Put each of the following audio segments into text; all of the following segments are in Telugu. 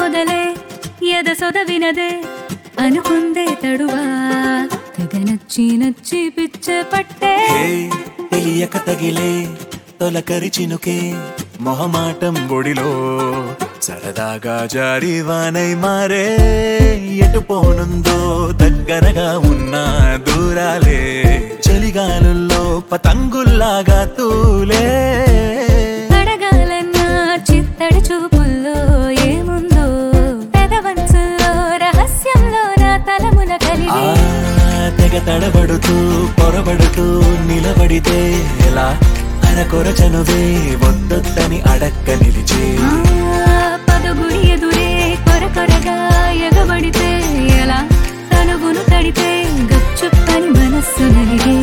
మొదలే ఎద సొదవినదే అనుకుందే తడువా తెగ నచ్చి నచ్చి పిచ్చ పట్టే హే, తెలియక తగిలే తొలకరి చినుకే మొహమాటం ఒడిలో సరదాగా జారి వానై మారే ఎటు పోనుందో దగ్గరగా ఉన్న దూరాలే చలిగాలుల్లో పతంగుల్లాగా తూలే అడగాలన్నా చిత్తడి చూపుల్లో ఏముందో పెదవంచుల్లో రహస్యంలో నా తలమున ఆ కలిగి తెగ తడబడుతూ పొరబడుతూ నిలబడితే ఎలా అరకొర చనువే వద్దొద్దని అడక్క నిలిచే ఆ, పదుగురి ఎదురే కొర కొరగా ఎగబడితే ఎలా తనుగును తడితే గచ్చుప్పని మనస్సు నలిగే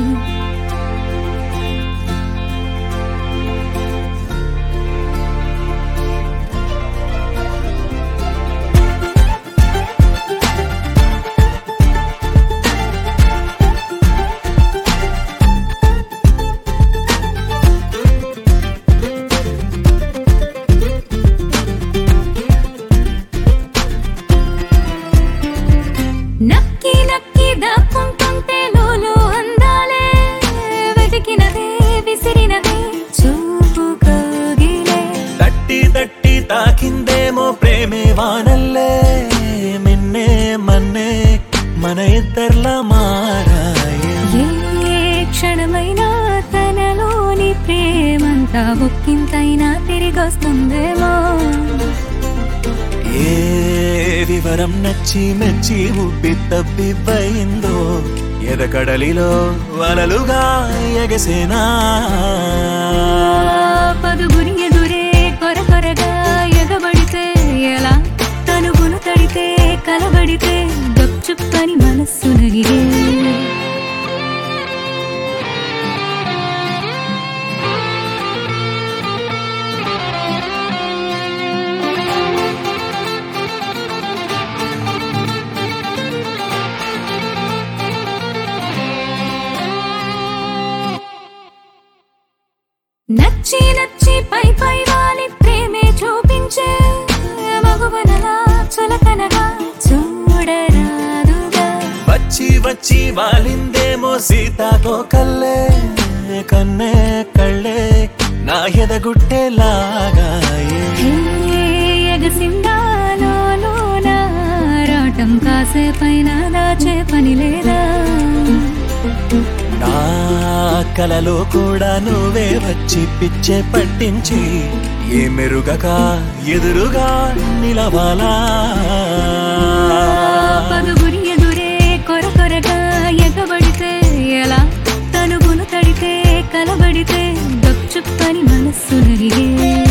నక్కి నక్కి దాక్కుంటుంటే లోలో అందాలే వెతికినదే విసిరినదే చూపు కోగిలే తట్టి తట్టి తాకిందేమో ప్రేమే వానల్లే మిన్నే మన్నే మన ఇద్దర్లా మారాయే ఏ క్షణమైనా తనలోని ప్రేమంతా ఒక్కింతైనా తిరిగొస్తుందేమో ఏ వివరం నచ్చి మెచ్చి ఉబ్బి తబ్బిబ్బయిందో ఎదకడలిలో వలలుగా ఎగసేనా పదుగురి ఎదురే కొర కొరగా ఎగబడితే ఎలా తనుగును తడితే కలబడితే గప్చుప్పని మనస్సు నలిగే నచ్చి నచ్చి పై పై వాలి ప్రేమే చూపించే మగువనలా చులకనగా చూడరాదుగా వచ్చి వచ్చి వాలిందేమో సీతాకో కల్లే కన్నే కళ్ళే నా ఎదగుట్టేలాగాయే హే, ఎగసిందాలో రాటం కాసేపైన దాచే పని లేదా నా కలలో కూడా నువ్వే వచ్చి పిచ్చే పట్టించి ఏ మెరుగక ఎదురుగా నిలవాలా పదుగురి ఎదురే కొర కొరగా ఎగబడితే ఎలా తనుగును తడితే కలబడితే గప్చుప్పని మనస్సు నలిగే